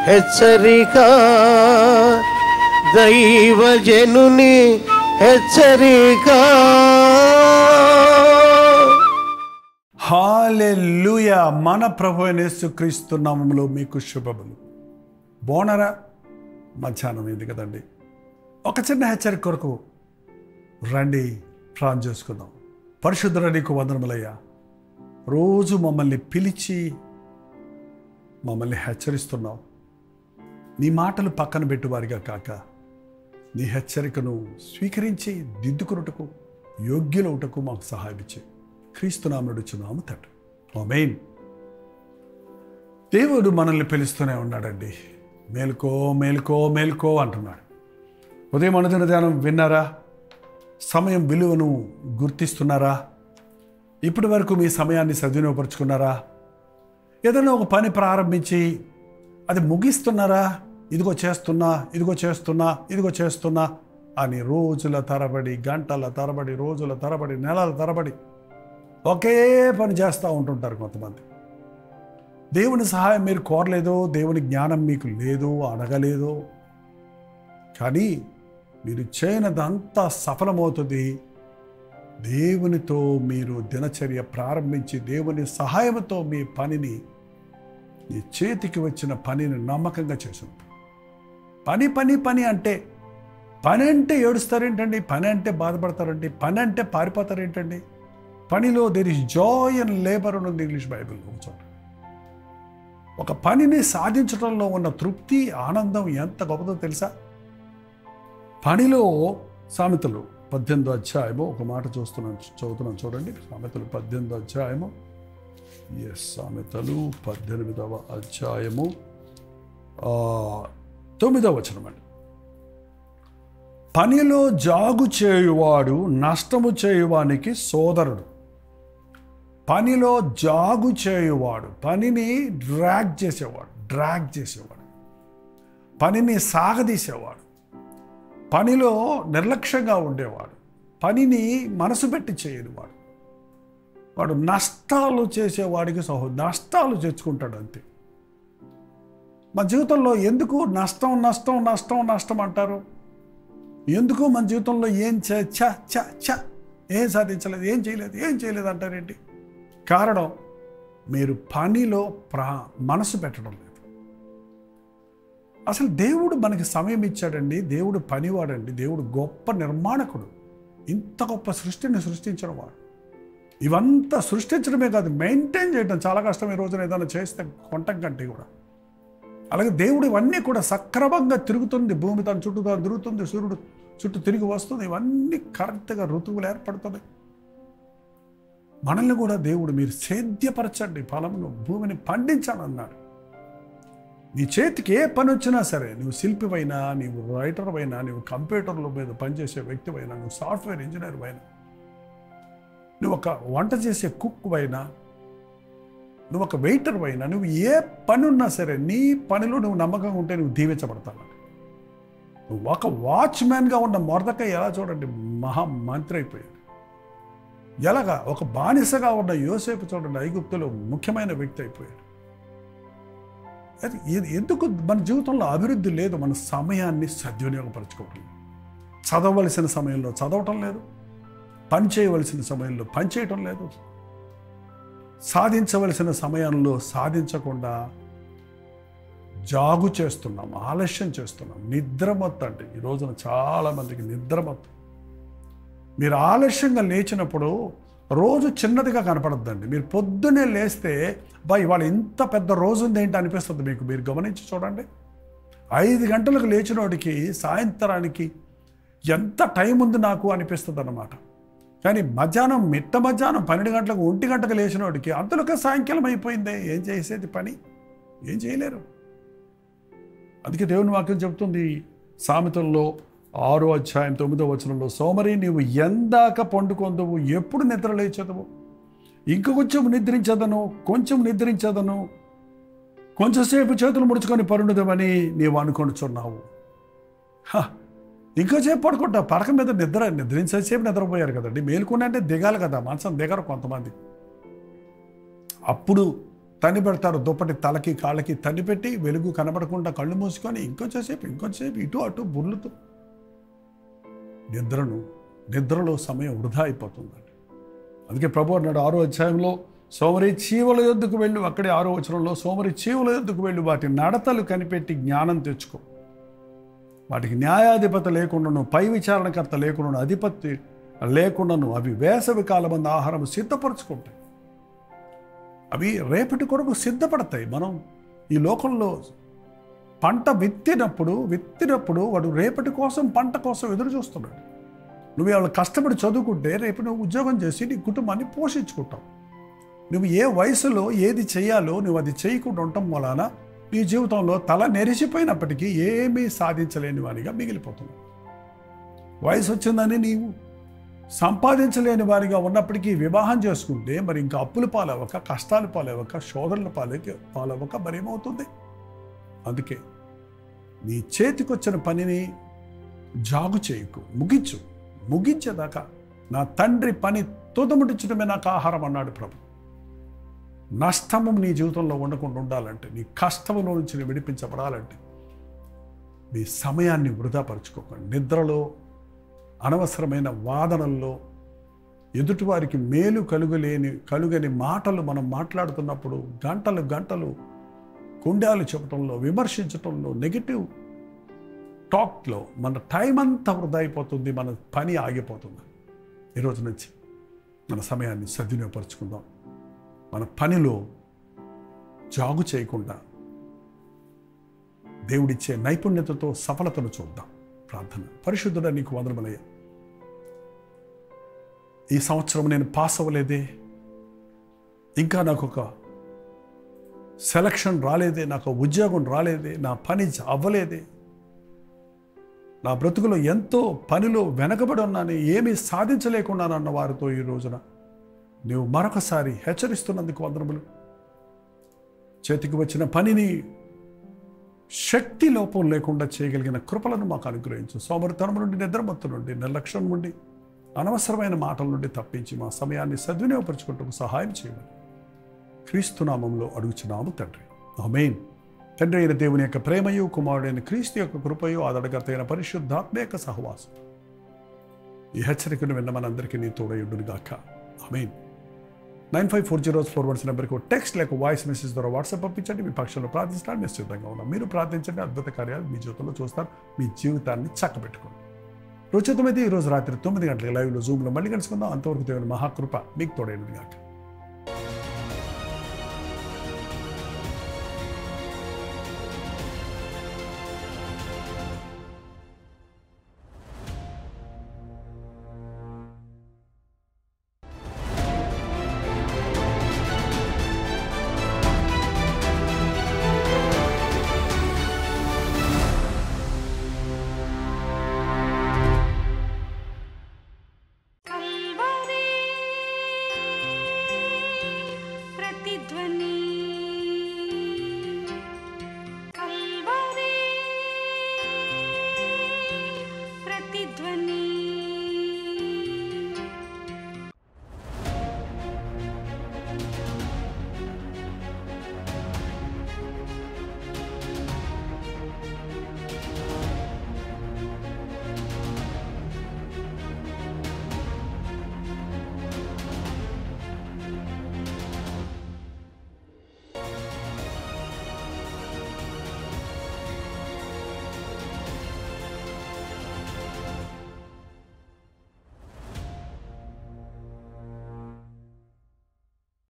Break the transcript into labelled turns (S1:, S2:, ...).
S1: హెచ్చరిక దైవజనుని హెచ్చరిక
S2: హాలెలుయ మన ప్రభు అయిన యేసుక్రీస్తు నామములో మీకు శుభములు బోనరా మధ్యాహ్నం ఇది కదండి ఒక చిన్న హెచ్చరిక కొరకు రండి ప్రాన్ చేసుకుందాం పరిశుద్ధుల నీకు వందనములయ్యా రోజు మమ్మల్ని పిలిచి మమ్మల్ని హెచ్చరిస్తున్నావు నీ మాటలు పక్కన పెట్టువారిగా కాక నీ హెచ్చరికను స్వీకరించి దిద్దుకున్నటకు యోగ్యులవుటకు మాకు సహాయం ఇచ్చే క్రీస్తునామనుడుచున్నాము తండ్రి ఆమేన్ దేవుడు మనల్ని పిలుస్తూనే ఉన్నాడండి మేలుకో మేలుకో మేలుకో అంటున్నాడు ఉదయం అనుదిన ధ్యానం విన్నారా సమయం విలువను గుర్తిస్తున్నారా ఇప్పటి వరకు మీ సమయాన్ని సద్వినియోగపరుచుకున్నారా ఏదైనా ఒక పని ప్రారంభించి అది ముగిస్తున్నారా ఇదిగో చేస్తున్నా ఇదిగో చేస్తున్నా ఇదిగో చేస్తున్నా అని రోజుల తరబడి గంటల తరబడి రోజుల తరబడి నెలల తరబడి ఒకే పని చేస్తూ ఉంటుంటారు కొంతమంది దేవుని సహాయం మీరు కోరలేదు దేవుని జ్ఞానం మీకు లేదు అడగలేదు కానీ మీరు చేయనదంతా సఫలమవుతుంది దేవునితో మీరు దినచర్య ప్రారంభించి దేవుని సహాయంతో మీ పనిని మీ చేతికి వచ్చిన పనిని నమ్మకంగా చేసింది పని పని పని అంటే పని అంటే ఏడుస్తారేంటండి పని అంటే బాధపడతారండి పని అంటే పారిపోతారేంటండి పనిలో there is joy and labour అని ఉంది ఇంగ్లీష్ బైబిల్లో ఒక చోట ఒక పనిని సాధించడంలో ఉన్న తృప్తి ఆనందం ఎంత గొప్పదో తెలుసా పనిలో సామెతలు పద్దెనిమిదో అధ్యాయము ఒక మాట చూస్తున్నాను చదువుతున్నాను చూడండి సామెతలు పద్దెనిమిదో అధ్యాయము ఎస్ సామెతలు పద్దెనిమిదవ అధ్యాయము ఆ, తొమ్మిదవ వచనం అండి పనిలో జాగు చేయువాడు నష్టము చేయువానికి సోదరుడు పనిలో జాగు చేయువాడు పనిని డ్రాగ్ చేసేవాడు డ్రాగ్ చేసేవాడు పనిని సాగదీసేవాడు పనిలో నిర్లక్ష్యంగా ఉండేవాడు పనిని మనసు పెట్టి చేయనివాడు వాడు నష్టాలు చేసేవాడికి సహో నష్టాలు తెచ్చుకుంటాడు అంతే మన జీవితంలో ఎందుకు నష్టం నష్టం నష్టం నష్టం అంటారు ఎందుకు మన జీవితంలో ఏం చ చ చ చ ఏం సాధించలేదు ఏం చేయలేదు ఏం చేయలేదు అంటారేంటి కారణం మీరు పనిలో ప్రా మనసు పెట్టడం లేదు అసలు దేవుడు మనకి సమయం ఇచ్చాడండి దేవుడు పనివాడండి దేవుడు గొప్ప నిర్మాణకుడు ఇంత గొప్ప సృష్టిని సృష్టించిన వాడు ఇవంతా సృష్టించడమే కాదు మెయింటైన్ చేయడం చాలా కష్టం ఈ రోజున ఏదైనా చేస్తే కొంటం కంటే కూడా అలాగే దేవుడు ఇవన్నీ కూడా సక్రమంగా తిరుగుతుంది భూమి తన చుట్టూ తాను తిరుగుతుంది సూర్యుడు చుట్టూ తిరిగి వస్తుంది ఇవన్నీ కరెక్ట్గా ఋతువులు ఏర్పడుతున్నాయి మనల్ని కూడా దేవుడు మీరు సేద్యపరచండి ఫలమును భూమిని పండించాలన్నాడు నీ చేతికి ఏ పని వచ్చినా సరే నువ్వు శిల్పివైనా నీవు రైటర్ అయినా నువ్వు కంప్యూటర్ల మీద పనిచేసే వ్యక్తివైనా నువ్వు సాఫ్ట్వేర్ ఇంజనీర్ అయినా నువ్వు ఒక వంట చేసే కుక్ అయినా నువ్వు ఒక వెయిటర్ అయినా నువ్వు ఏ పని ఉన్నా సరే నీ పనిలో నువ్వు నమ్మకంగా ఉంటే నువ్వు దీవించబడతావు నువ్వు ఒక వాచ్మ్యాన్గా ఉన్న మొరదక ఎలా చూడండి మహా మంత్రి అయిపోయాడు ఎలాగా ఒక బానిసగా ఉన్న యోసేపు చూడండి ఐగుప్తులో ముఖ్యమైన వ్యక్తి అయిపోయాడు అది ఎ- ఎందుకు మన జీవితంలో అభివృద్ధి లేదు మన సమయాన్ని సద్వినియోగపరచుకోవటం లేదు. చదవలసిన సమయంలో చదవటం లేదు పని చేయవలసిన సమయంలో పని చేయటం లేదు సాధించవలసిన సమయంలో సాధించకుండా జాగు చేస్తున్నాం ఆలస్యం చేస్తున్నాం నిద్రమత్తు అంటే ఈ రోజున చాలామందికి నిద్రమత్తు మీరు ఆలస్యంగా లేచినప్పుడు రోజు చిన్నదిగా కనపడద్దండి మీరు పొద్దున్నే లేస్తే బా ఇవాళ ఇంత పెద్ద రోజు ఉంది ఏంటి అనిపిస్తుంది మీకు మీరు గమనించి చూడండి ఐదు గంటలకు లేచినోడికి సాయంత్రానికి ఎంత టైం ఉంది నాకు అనిపిస్తుంది అన్నమాట కానీ మధ్యాహ్నం మిట్ట మధ్యాహ్నం పన్నెండు గంటలకు ఒంటి గంటకు లేచినోడికి అంతలోకే సాయంకాలం అయిపోయింది ఏం చేసేది పని ఏం చేయలేరు అందుకే దేవుని వాక్యం చెబుతుంది సామెతల్లో ఆరో అధ్యాయం తొమ్మిదో వచనంలో సోమరి నీవు ఎందాక పండుకొందువు ఎప్పుడు నిద్ర లేచదవు ఇంక కొంచెం నిద్రించదను కొంచెం నిద్రించదను కొంచెంసేపు చేతులు ముడుచుకొని పరుండదమని నీవు అనుకొనుచున్నావు హ, ఇంకోసేపు పడుకుంటా పడక మీద నిద్ర నిద్రించేసేపు నిద్రపోయారు కదండి మేలుకుని అంటే దిగాలి కదా మంచం దిగరు కొంతమంది అప్పుడు తన్ని పెడతారు దుప్పటి తలకి కాళ్ళకి తన్ని పెట్టి వెలుగు కనబడకుండా కళ్ళు మూసుకొని ఇంకొంచెంసేపు ఇంకొంచెంసేపు ఇటు అటు బుర్లుతూ నిద్రను నిద్రలో సమయం వృధా అయిపోతుందండి అందుకే ప్రభు అన్నాడు ఆరో అధ్యాయంలో సోమరి చీవుల యొద్దకు వెళ్ళు అక్కడే ఆరో వచనంలో సోమరి చీవుల యొద్దకు వెళ్ళు వాటి నడతలు కనిపెట్టి జ్ఞానం తెచ్చుకో వాటికి న్యాయాధిపత లేకుండాను పై విచారణకర్త లేకుండాను అధిపతి లేకుండాను అవి వేసవి కాలమంది ఆహారం సిద్ధపరచుకుంటాయి అవి రేపటి కొరకు సిద్ధపడతాయి మనం ఈ లోకంలో పంట విత్తినప్పుడు విత్తినప్పుడు వాడు రేపటి కోసం పంట కోసం ఎదురు చూస్తున్నాడు నువ్వు వాళ్ళు కష్టపడి చదువుకుంటే రేపు నువ్వు ఉద్యోగం చేసి నీ కుటుంబాన్ని పోషించుకుంటావు నువ్వు ఏ వయసులో ఏది చేయాలో నువ్వు అది చేయకుండా ఉండటం వలన నీ జీవితంలో తల నెరిసిపోయినప్పటికీ ఏమీ సాధించలేని వానిగా మిగిలిపోతున్నావు వయసు వచ్చిందని నీవు సంపాదించలేని వారిగా ఉన్నప్పటికీ వివాహం చేసుకుంటే మరి ఇంకా అప్పులు పాలవ్వక కష్టాలు పాలవ్వక శోధనల పాలకి పాలవ్వక మరేమవుతుంది అందుకే నీ చేతికొచ్చిన పనిని జాగు చేయకు ముగించు ముగించేదాకా నా తండ్రి పని తుదముడించడమే నాకు ఆహారం అన్నాడు ప్రభు నష్టము నీ జీవితంలో ఉండకుండా ఉండాలంటే నీ కష్టములో నుంచి నీ విడిపించబడాలంటే నీ సమయాన్ని వృధాపరచుకోకండి నిద్రలో అనవసరమైన వాదనల్లో ఎదుటివారికి మేలు కలుగలేని కలుగని మాటలు మనం మాట్లాడుతున్నప్పుడు గంటలు గంటలు కుండాలు చెప్పడంలో విమర్శించడంలో నెగిటివ్ టాక్లో మన టైం అంతా వృధా అయిపోతుంది మన పని ఆగిపోతుంది ఈరోజు నుంచి మన సమయాన్ని సద్వినియోగపరుచుకుందాం మన పనిలో జాగు చేయకుండా దేవుడిచ్చే నైపుణ్యతతో సఫలతను చూద్దాం ప్రార్థన పరిశుద్ధుడ నీకు వందనమలయ్య ఈ సంవత్సరం నేను పాస్ అవ్వలేదే ఇంకా నాకు ఒక సెలక్షన్ రాలేదే నాకు ఉద్యోగం రాలేదే నా పని అవ్వలేదే నా బ్రతుకులో ఎంతో పనిలో వెనకబడి ఉన్నాను ఏమీ సాధించలేకున్నానన్న వారితో ఈ రోజున నీవు మరొకసారి హెచ్చరిస్తున్నందుకు వందనములు చేతికి వచ్చిన పనిని శక్తి లోపం లేకుండా చేయగలిగిన కృపలను మాకు అనుగ్రహించు సోమరితనం నుండి నిద్రమత్తు నుండి నిర్లక్ష్యం నుండి అనవసరమైన మాటల నుండి తప్పించి మా సమయాన్ని సద్వినియోగపరచుకుంటూ సహాయం చేయమని క్రీస్తునామంలో అడుగుచున్నాము తండ్రి ఆమెన్ తండ్రి అయిన దేవుని యొక్క ప్రేమయు కుమారుడైన క్రీస్తు యొక్క కృపయు ఆదడగత అయిన పరిశుద్ధాత్మ యొక్క సహవాసం ఈ హెచ్చరికను విన్న మనందరికీ నీ తోడయుడును గాక amen nine five four zero four ones నెంబర్కి టెక్స్ట్ లేక వాయిస్ మెసేజ్ ద్వారా వాట్సాప్ పంపించండి మీ పక్షంలో ప్రార్థించడానికి మేము సిద్ధంగా ఉన్నాం మీరు ప్రార్థించండి అద్భుత కార్యాలు మీ జీవితంలో చూస్తారు మీ జీవితాన్ని చక్కబెట్టుకోండి రుచితమైతే ఈరోజు రాత్రి తొమ్మిది గంటలకు లైవ్లో జూమ్లో మళ్ళీ కలుసుకుందాం అంతవరకు దేవుని మహాకృప మీకు తోడైనది గాక